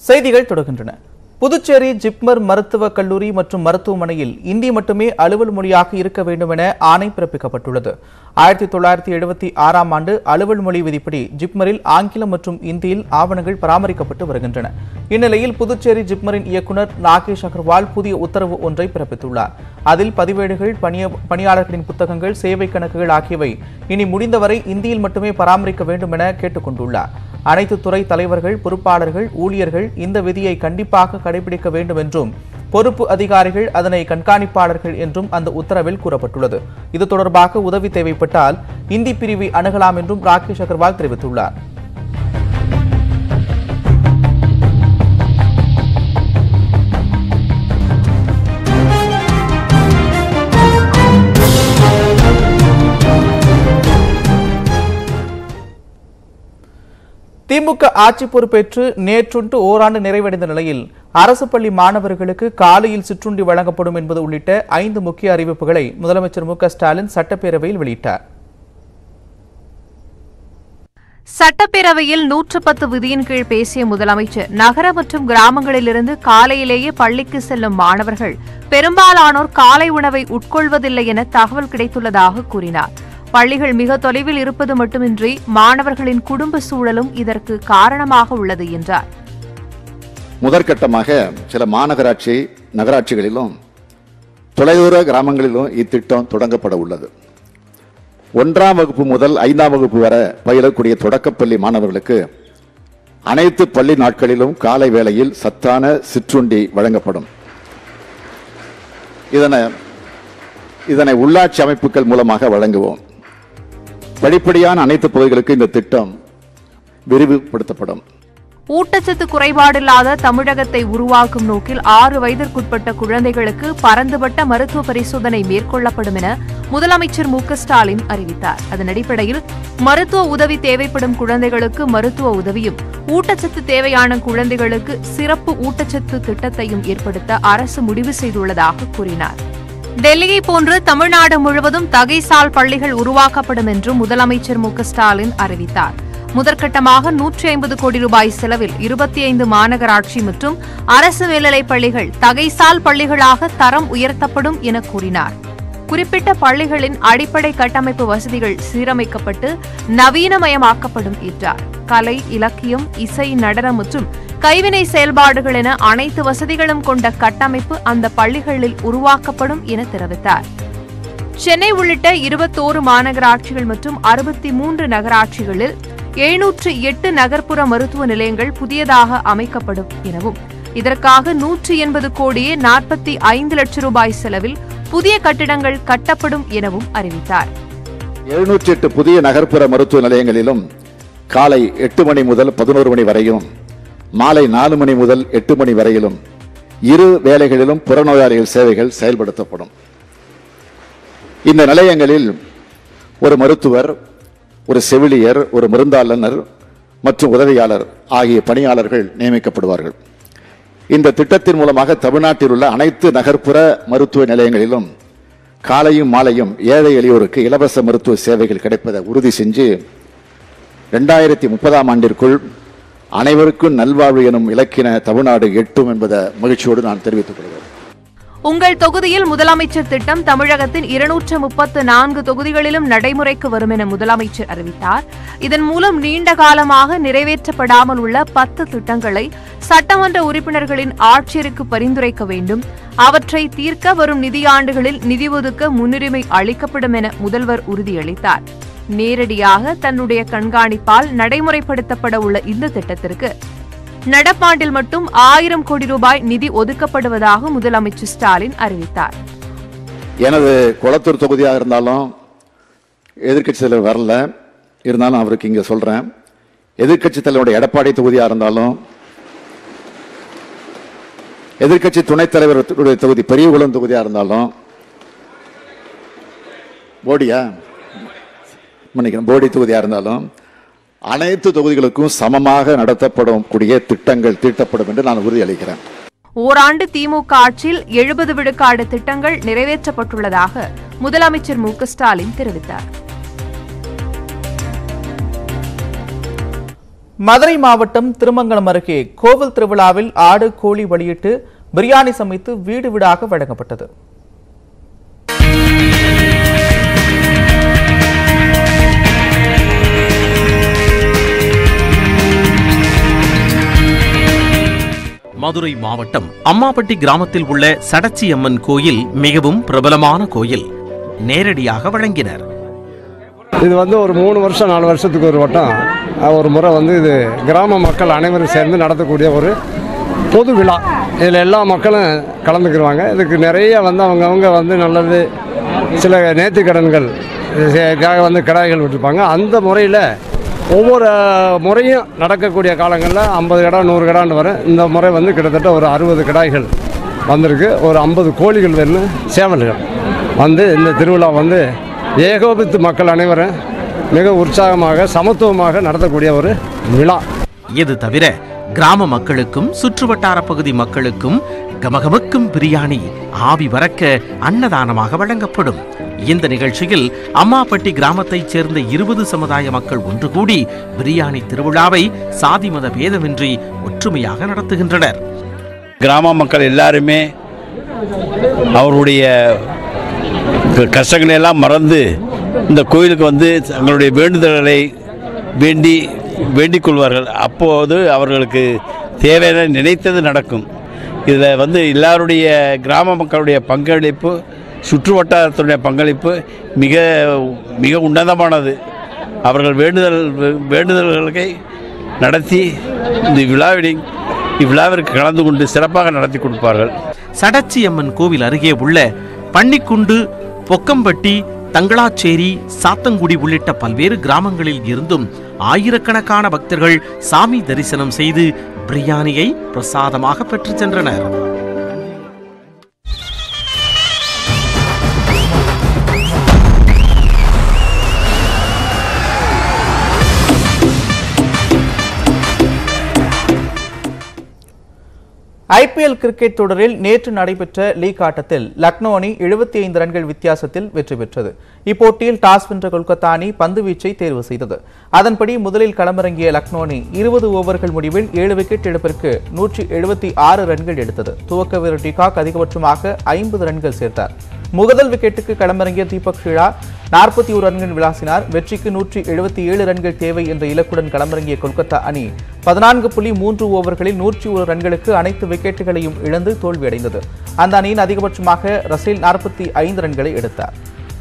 செய்திகள் தொடர்கின்றன புதுச்சேரி ஜிப்மர் மருத்துவக் கல்லூரி மற்றும் மருத்துவமனையில் இந்தி மட்டுமே அலுவல் மொழியாக இருக்க வேண்டும் என ஆணை பிறப்பிக்கப்பட்டுள்ளது ஆயிரத்தி தொள்ளாயிரத்தி எழுபத்தி ஆறாம் ஆண்டு அலுவல் மொழி விதிப்படி ஜிப்மரில் ஆங்கிலம் மற்றும் இந்தியில் ஆவணங்கள் பராமரிக்கப்பட்டு வருகின்றன இந்நிலையில் புதுச்சேரி ஜிப்மரின் இயக்குனர் நாகேஷ் அகர்வால் புதிய உத்தரவு ஒன்றை பிறப்பித்துள்ளார் அதில் பதிவேடுகள் பணிய பணியாளர்களின் புத்தகங்கள் சேவை கணக்குகள் ஆகியவை இனி முடிந்தவரை இந்தியில் மட்டுமே பராமரிக்க வேண்டும் என கேட்டுக் கொண்டுள்ளார் அனைத்து துறை தலைவர்கள் பொறுப்பாளர்கள் ஊழியர்கள் இந்த விதியை கண்டிப்பாக கடைபிடிக்க வேண்டும் என்றும் பொறுப்பு அதிகாரிகள் அதனை கண்காணிப்பாளர்கள் என்றும் அந்த உத்தரவில் கூறப்பட்டுள்ளது இது தொடர்பாக உதவி தேவைப்பட்டால் இந்தி பிரிவை அணுகலாம் என்றும் ராகேஷ் அகர்வால் தெரிவித்துள்ளார் திமுக ஆட்சி பொறுப்பேற்று நேற்றொன்று ஓராண்டு நிறைவடைந்த நிலையில் அரசு பள்ளி மாணவர்களுக்கு காலையில் சிற்றுண்டி வழங்கப்படும் என்பது உள்ளிட்ட ஐந்து முக்கிய அறிவிப்புகளை முதலமைச்சர் மு க ஸ்டாலின் சட்டப்பேரவையில் வெளியிட்டார் சட்டப்பேரவையில் நூற்று பத்து விதியின் கீழ் பேசிய முதலமைச்சர் நகர மற்றும் கிராமங்களிலிருந்து காலையிலேயே பள்ளிக்கு செல்லும் மாணவர்கள் பெரும்பாலானோர் காலை உணவை உட்கொள்வதில்லை என தகவல் கிடைத்துள்ளதாக கூறினார் பள்ளிகள் மிக தொலைவில் இருப்பது மட்டுமின்றி மாணவர்களின் குடும்ப சூழலும் இதற்கு காரணமாக உள்ளது என்றார் முதற்கட்டமாக சில மாநகராட்சி நகராட்சிகளிலும் தொலைதூர கிராமங்களிலும் இத்திட்டம் தொடங்கப்பட உள்ளது ஒன்றாம் வகுப்பு முதல் ஐந்தாம் வகுப்பு வரை பயிலக்கூடிய தொடக்கப்பள்ளி மாணவர்களுக்கு அனைத்து பள்ளி நாட்களிலும் காலை வேளையில் சத்தான சிற்றுண்டி வழங்கப்படும் இதனை இதனை உள்ளாட்சி அமைப்புகள் மூலமாக வழங்குவோம் படிப்படியான அனைத்து பகுதிகளுக்கு இந்த திட்டம் விரிவுபடுத்தப்படும் ஊட்டச்சத்து குறைபாடில்லாத தமிழகத்தை உருவாக்கும் நோக்கில் ஆறு வயதிற்குட்பட்ட குழந்தைகளுக்கு பரந்துபட்ட மருத்துவ பரிசோதனை மேற்கொள்ளப்படும் என முதலமைச்சர் மு க ஸ்டாலின் அறிவித்தார் அதன் அடிப்படையில் மருத்துவ உதவி தேவைப்படும் குழந்தைகளுக்கு மருத்துவ உதவியும் ஊட்டச்சத்து தேவையான குழந்தைகளுக்கு சிறப்பு ஊட்டச்சத்து திட்டத்தையும் ஏற்படுத்த அரசு முடிவு செய்துள்ளதாக கூறினார் டெல்லியை போன்று தமிழ்நாடு முழுவதும் தகைசால் பள்ளிகள் உருவாக்கப்படும் என்றும் முதலமைச்சர் மு க ஸ்டாலின் அறிவித்தார் முதற்கட்டமாக நூற்றி ஐம்பது கோடி ரூபாய் செலவில் இருபத்தி ஐந்து மாநகராட்சி மற்றும் அரசு மேல்நிலைப் பள்ளிகள் தகைசால் பள்ளிகளாக தரம் உயர்த்தப்படும் என கூறினார் குறிப்பிட்ட பள்ளிகளின் அடிப்படை கட்டமைப்பு வசதிகள் சீரமைக்கப்பட்டு நவீனமயமாக்கப்படும் என்றார் கலை இலக்கியம் இசை நடனம் மற்றும் கைவினை செயல்பாடுகள் என அனைத்து வசதிகளும் கொண்ட கட்டமைப்பு அந்த பள்ளிகளில் உருவாக்கப்படும் என தெரிவித்தார் சென்னை உள்ளிட்ட இருபத்தோரு மாநகராட்சிகள் மற்றும் அறுபத்தி மூன்று நகராட்சிகளில் எழுநூற்று எட்டு நகர்ப்புற மருத்துவ நிலையங்கள் புதியதாக அமைக்கப்படும் எனவும் இதற்காக நூற்று எண்பது கோடியே நாற்பத்தி ஐந்து லட்சம் ரூபாய் செலவில் புதிய கட்டிடங்கள் கட்டப்படும் எனவும் அறிவித்தார் எழுநூற்றி எட்டு புதிய நகர்ப்புற மருத்துவ நிலையங்களிலும் காலை எட்டு மணி முதல் பதினோரு மணி வரையும் மாலை நாலு மணி முதல் எட்டு மணி வரையிலும் இரு வேளைகளிலும் புறநோயாளிகள் சேவைகள் செயல்படுத்தப்படும் இந்த நிலையங்களில் ஒரு மருத்துவர் ஒரு செவிலியர் ஒரு மருந்தாளர் மற்றும் உதவியாளர் ஆகிய பணியாளர்கள் நியமிக்கப்படுவார்கள் இந்த திட்டத்தின் மூலமாக தமிழ்நாட்டில் உள்ள அனைத்து நகர்ப்புற மருத்துவ நிலையங்களிலும் காலையும் மாலையும் ஏழை எளியோருக்கு இலவச மருத்துவ சேவைகள் கிடைப்பதை உறுதி செஞ்சு ரெண்டாயிரத்தி முப்பதாம் ஆண்டிற்குள் அனைவருக்கும் நல்வாழ்வு எனும் இலக்கின தமிழ்நாடு எட்டும் என்பதை மகிழ்ச்சியோடு நான் தெரிவித்துக் கொள்கிறேன் உங்கள் தொகுதியில் முதலமைச்சர் திட்டம் தமிழகத்தின் இருநூற்று முப்பத்து நான்கு தொகுதிகளிலும் நடைமுறைக்கு வரும் என முதலமைச்சர் அறிவித்தார் இதன் மூலம் நீண்ட காலமாக நிறைவேற்றப்படாமல் உள்ள பத்து திட்டங்களை சட்டமன்ற உறுப்பினர்களின் ஆட்சியருக்கு பரிந்துரைக்க வேண்டும் அவற்றை தீர்க்க வரும் நிதியாண்டுகளில் நிதி ஒதுக்க முன்னுரிமை அளிக்கப்படும் என முதல்வர் உறுதியளித்தார் நேரடியாக தன்னுடைய கண்காணிப்பால் நடைமுறைப்படுத்தப்பட உள்ள இந்த திட்டத்திற்கு நடப்பாண்டில் மட்டும் ஆயிரம் கோடி ரூபாய் நிதி ஒதுக்கப்படுவதாக முதலமைச்சர் ஸ்டாலின் அறிவித்தார் எனது குளத்தூர் தொகுதியாக இருந்தாலும் எதிர்க்கட்சி தலைவர் வரல இருந்தாலும் அவருக்கு இங்க சொல்றேன் எதிர்க்கட்சி தலைவருடைய எடப்பாடி தொகுதியாக இருந்தாலும் எதிர்க்கட்சி துணைத் தலைவருடைய தொகுதி பெரியகுளம் தொகுதியாக இருந்தாலும் போடியா மன்னிக்கிறேன் போடி தொகுதியாக இருந்தாலும் அனைத்து தொகுதிகளுக்கும் சமமாக நடத்தப்படும் கூடிய திட்டங்கள் தீட்டப்படும் என்று நான் உறுதியளிக்கிறேன் ஓராண்டு திமுக ஆட்சியில் எழுபது விழுக்காடு திட்டங்கள் நிறைவேற்றப்பட்டுள்ளதாக முதலமைச்சர் மு க ஸ்டாலின் தெரிவித்தார் மதுரை மாவட்டம் திருமங்கலம் அருகே கோவில் திருவிழாவில் ஆடு கோழி பலியிட்டு பிரியாணி சமைத்து வீடு வீடாக வழங்கப்பட்டது மதுரை மாவட்டம் அம்மாப்பட்டி கிராமத்தில் உள்ள சடச்சி அம்மன் கோயில் மிகவும் பிரபலமான கோயில் நேரடியாக வழங்கினர் இது வந்து ஒரு மூணு வருஷம் நாலு வருஷத்துக்கு ஒரு வட்டம் அஹ், ஒரு முறை வந்து இது கிராம மக்கள் அனைவரும் சேர்ந்து நடத்தக்கூடிய ஒரு பொது விழா இதில் எல்லா மக்களும் கலந்துக்கிடுவாங்க இதுக்கு நிறைய வந்து அவங்கவுங்க வந்து நல்லது சில நேர்த்திக்கடன்கள் இதுக்காக வந்து கிடாய்கள் விட்டுருப்பாங்க அந்த முறையில் ஒவ்வொரு முறையும் நடக்கக்கூடிய காலங்களில் ஐம்பது கடா நூறு கடான்னு வரும் இந்த முறை வந்து கிட்டத்தட்ட ஒரு அறுபது கிடாய்கள் வந்திருக்கு ஒரு ஐம்பது கோழிகள் வேணும் சேவல்கள் வந்து இந்த திருவிழா வந்து ஏகோபித்து மக்கள் அனைவரும் மிக உற்சாகமாக சமத்துவமாக நடத்தக்கூடிய ஒரு விழா இது தவிர கிராம மக்களுக்கும் சுற்றுவட்டார பகுதி மக்களுக்கும் கமகமக்கும் பிரியாணி ஆவி பறக்க அன்னதானமாக வழங்கப்படும் இந்த நிகழ்ச்சியில் அம்மாப்பட்டி கிராமத்தைச் சேர்ந்த இருபது சமுதாய மக்கள் ஒன்று கூடி பிரியாணி திருவிழாவை சாதி மத பேதமின்றி ஒற்றுமையாக நடத்துகின்றனர் கிராம மக்கள் எல்லாருமே அவருடைய க- கஷ்டங்களை எல்லாம் மறந்து இந்த கோயிலுக்கு வந்து தங்களுடைய வேண்டுதல்களை வேண்டி வேண்டிக் கொள்வார்கள் அப்போது அவர்களுக்கு தேவையான நினைத்தது நடக்கும் இதில் வந்து எல்லாருடைய கிராம மக்களுடைய பங்களிப்பு சுற்று வட்டாரத்துடைய பங்களிப்பு மிக மிக உன்னதமானது அவர்கள் வேண்டுதல் வேண்டுதல்களை நடத்தி இந்த விழாவினை இவ்விழாவிற்கு கலந்து கொண்டு சிறப்பாக நடத்தி கொடுப்பார்கள் சடச்சி அம்மன் கோவில் அருகே உள்ள பன்னிக்குண்டு பொக்கம்பட்டி தங்களாச்சேரி சாத்தங்குடி உள்ளிட்ட பல்வேறு கிராமங்களில் இருந்தும் ஆயிரக்கணக்கான பக்தர்கள் சாமி தரிசனம் செய்து பிரியாணியை பிரசாதமாக பெற்றுச் சென்றனர் ஐபிஎல் கிரிக்கெட் தொடரில் நேற்று நடைபெற்ற லீக் ஆட்டத்தில் லக்னோ அணி 75 ஐந்து ரன்கள் வித்தியாசத்தில் வெற்றி பெற்றது இப்போட்டியில் டாஸ் வென்ற கொல்கத்தா அணி பந்து வீச்சை தேர்வு செய்தது அதன்படி முதலில் களமிறங்கிய லக்னோ அணி இருபது ஓவர்கள் முடிவில் ஏழு விக்கெட் இழப்பிற்கு நூற்றி எழுபத்தி ஆறு ரன்கள் எடுத்தது துவக்க வீரர் டிகாக் அதிகபட்சமாக ஐம்பது ரன்கள் சேர்த்தார் முதல் விக்கெட்டுக்கு களமிறங்கிய தீபக் ஷிழா நாற்பத்தி ஒரு ரன்கள் விளாசினார் வெற்றிக்கு நூற்றி எழுபத்தி ஏழு ரன்கள் தேவை என்ற இலக்குடன் களமிறங்கிய கொல்கத்தா அணி பதினான்கு புள்ளி மூன்று ஓவர்களில் நூற்றி ஒரு ரன்களுக்கு அனைத்து விக்கெட்டுகளையும் இழந்து தோல்வியடைந்தது அந்த அணியின் அதிகபட்சமாக ரசேல் நாற்பத்தி ஐந்து ரன்களை எடுத்தார்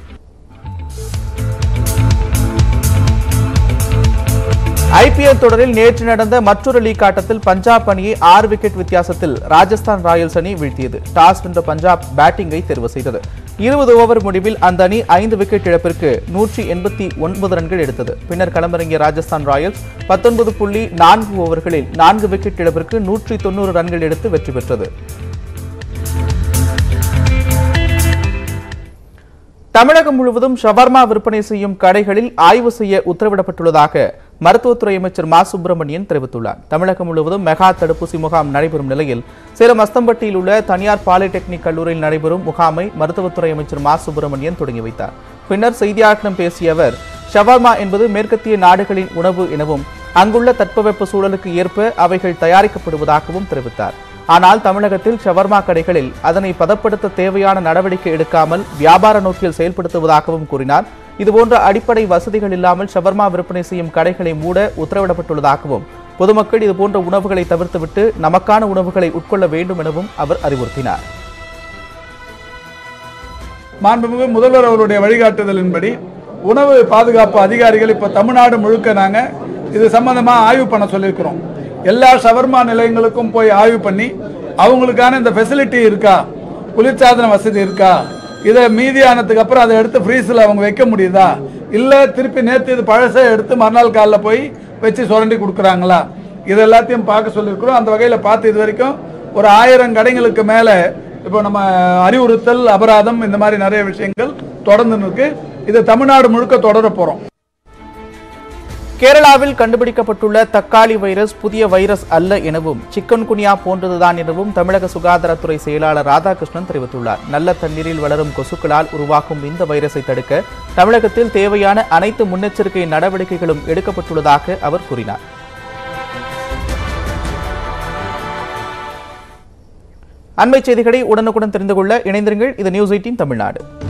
ஐபிஎல் தொடரில் நேற்று நடந்த மற்றொரு லீக் ஆட்டத்தில் பஞ்சாப் அணியை ஆறு விக்கெட் வித்தியாசத்தில் ராஜஸ்தான் ராயல்ஸ் அணி வீழ்த்தியது டாஸ் வென்ற பஞ்சாப் பேட்டிங்கை தேர்வு செய்தது இருபது ஓவர் முடிவில் அந்த அணி ஐந்து விக்கெட் இழப்பிற்கு நூற்றி எண்பத்தி ஒன்பது ரன்கள் எடுத்தது பின்னர் களமிறங்கிய ராஜஸ்தான் ராயல்ஸ் பத்தொன்பது புள்ளி நான்கு ஓவர்களில் நான்கு விக்கெட் இழப்பிற்கு நூற்றி தொண்ணூறு ரன்கள் எடுத்து வெற்றி பெற்றது தமிழகம் முழுவதும் ஷவர்மா விற்பனை செய்யும் கடைகளில் ஆய்வு செய்ய உத்தரவிடப்பட்டுள்ளதாக மருத்துவத்துறை அமைச்சர் மா சுப்பிரமணியன் தெரிவித்துள்ளார் தமிழகம் முழுவதும் மெகா தடுப்பூசி முகாம் நடைபெறும் நிலையில் சேலம் அஸ்தம்பட்டியில் உள்ள தனியார் பாலிடெக்னிக் கல்லூரியில் நடைபெறும் முகாமை மருத்துவத்துறை அமைச்சர் மா சுப்பிரமணியன் தொடங்கி வைத்தார் பின்னர் செய்தியாளர்களிடம் பேசிய அவர் ஷவர்மா என்பது மேற்கத்திய நாடுகளின் உணவு எனவும் அங்குள்ள தட்பவெப்ப சூழலுக்கு ஏற்ப அவைகள் தயாரிக்கப்படுவதாகவும் தெரிவித்தார் ஆனால் தமிழகத்தில் ஷவர்மா கடைகளில் அதனை பதப்படுத்த தேவையான நடவடிக்கை எடுக்காமல் வியாபார நோக்கில் செயல்படுத்துவதாகவும் கூறினார் இதுபோன்ற அடிப்படை வசதிகள் இல்லாமல் ஷவர்மா விற்பனை செய்யும் கடைகளை மூட உத்தரவிடப்பட்டுள்ளதாகவும் பொதுமக்கள் இதுபோன்ற உணவுகளை தவிர்த்துவிட்டு நமக்கான உணவுகளை உட்கொள்ள வேண்டும் எனவும் அவர் அறிவுறுத்தினார் மாண்புமிகு முதல்வர் அவருடைய வழிகாட்டுதலின்படி உணவு பாதுகாப்பு அதிகாரிகள் இப்போ தமிழ்நாடு முழுக்க நாங்கள் இது சம்பந்தமாக ஆய்வு பண்ண சொல்லியிருக்கிறோம் எல்லா ஷவர்மா நிலையங்களுக்கும் போய் ஆய்வு பண்ணி அவங்களுக்கான இந்த ஃபெசிலிட்டி இருக்கா குளிர்சாதன வசதி இருக்கா இதை மீதியானதுக்கு அப்புறம் அதை எடுத்து ஃப்ரீஸில் அவங்க வைக்க முடியுதா இல்லை திருப்பி நேற்று இது பழசை எடுத்து மறுநாள் காலைல போய் வச்சு சுரண்டி கொடுக்குறாங்களா இது எல்லாத்தையும் பார்க்க சொல்லியிருக்கிறோம் அந்த வகையில் பார்த்து இது வரைக்கும் ஒரு ஆயிரம் கடைங்களுக்கு மேலே இப்போ நம்ம அறிவுறுத்தல் அபராதம் இந்த மாதிரி நிறைய விஷயங்கள் தொடர்ந்து இருக்கு இது தமிழ்நாடு முழுக்க தொடர போறோம் கேரளாவில் கண்டுபிடிக்கப்பட்டுள்ள தக்காளி வைரஸ் புதிய வைரஸ் அல்ல எனவும் சிக்கன் குனியா போன்றதுதான் எனவும் தமிழக சுகாதாரத்துறை செயலாளர் ராதாகிருஷ்ணன் தெரிவித்துள்ளார் நல்ல தண்ணீரில் வளரும் கொசுக்களால் உருவாக்கும் இந்த வைரஸை தடுக்க தமிழகத்தில் தேவையான அனைத்து முன்னெச்சரிக்கை நடவடிக்கைகளும் எடுக்கப்பட்டுள்ளதாக அவர் கூறினார் அண்மை செய்திகளை உடனுக்குடன் தெரிந்து கொள்ள இணைந்திருங்கள் இது நியூஸ் எயிட்டீன் தமிழ்நாடு